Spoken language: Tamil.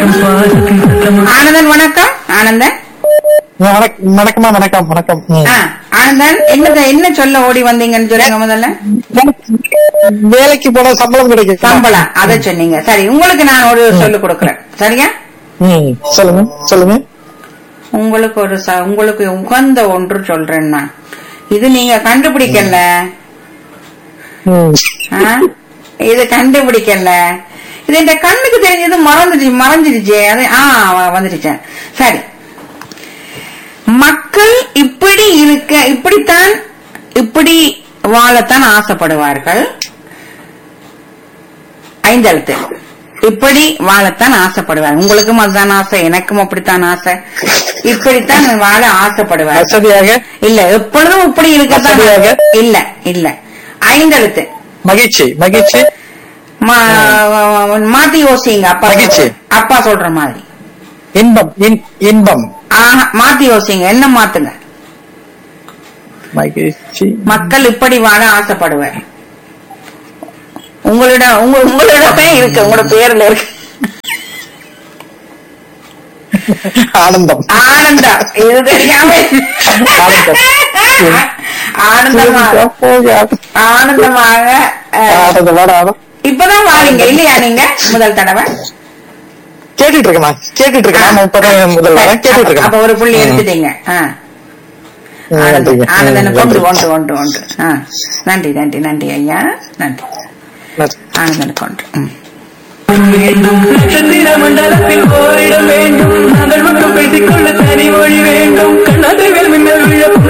ஆனந்தன் வணக்கம் ஆனந்தன் வணக்கம் வணக்கம்மா வணக்கம் வணக்கம் ம். ஆ, ஆனந்தன் என்ன என்ன சொல்ல ஓடி வந்தீங்கன்னு சொல்லுங்க முதல்ல வேலைக்கு போன சம்பளம் கிடைக்கும் சம்பளம் அதை சொன்னீங்க சரி உங்களுக்கு நான் ஒரு சொல்லு கொடுக்குறேன் சரியா ம், சொல்லுங்க சொல்லுங்க உங்களுக்கு ஒரு ச- உங்களுக்கு உகந்த ஒன்று சொல்றேன் நான் இது நீங்க கண்டுபிடிக்கல ம். ஆ? இது கண்டுபிடிக்கல இது இந்த கண்ணுக்கு தெரிஞ்சது மறந்துச்சு மறைஞ்சிருச்சு அது ஆ வ- வந்துடுச்சேன் சரி மக்கள் இப்படி இருக்க இப்படித்தான் இப்படி வாழத்தான் ஆசைப்படுவார்கள் ஐந்தெழுத்து இப்படி வாழத்தான் ஆசைப்படுவார் உங்களுக்கும் அதுதான் ஆசை எனக்கும் அப்படித்தான் ஆசை இப்படித்தான் வாழ ஆசைப்படுவார் வசதியாக இல்ல எப்பொழுதும் இப்படி இருக்கத்தான் வசதியாக? இல்ல இல்ல ஐந்தெழுத்து மகிழ்ச்சி மகிழ்ச்சி மா- மாத்தி யோசிங்க அப்பா மகிழ்ச்சி. அப்பா சொல்ற மாதிரி இன்பம் இன்- இன்பம் ஆஹா, மாத்தி யோசிங்க என்ன மாத்துங்க மகிழ்ச்சி மக்கள் இப்படி வாழ ஆசைப்படுவார் உங்களிடம் உங்க உங்களிடமே இருக்கு உங்களோட பேர்ல இருக்கு ஆனந்தம் ஆனந்தம் இது தெரியாம ஆனந்தம். ஆனந்தமாக ஆனந்தமாக அஹ், ஆனந்தம் வாடா, ஆனந்தம். இப்பதான் வாரீங்க இல்லையா நீங்க முதல் தடவை கேட்டுட்டு இருக்கேன் கேட்டுட்டு இருக்கேன் நான் இப்பதான் முதல் வரேன் கேட்டுட்டு இருக்கேன் அப்ப ஒரு புள்ளி எடுத்துட்டீங்க ஆ. ம், ஆனந்தம் நன்றிங்க. ஆனந்தன் ம், ஒன்று நன்றி. ஒன்று ஒன்று ஒன்று ஆ. நன்றி நன்றி நன்றி ஐயா நன்றி நன்றி. ஆனந்தனுக்கு ஒன்று ம். நட்சத்திர மண்டலத்தில் ஓரிடம் வேண்டும் நாங்கள் மட்டும் பேசிக்கொள்ள தனி மொழி வேண்டும் கண்ணாதை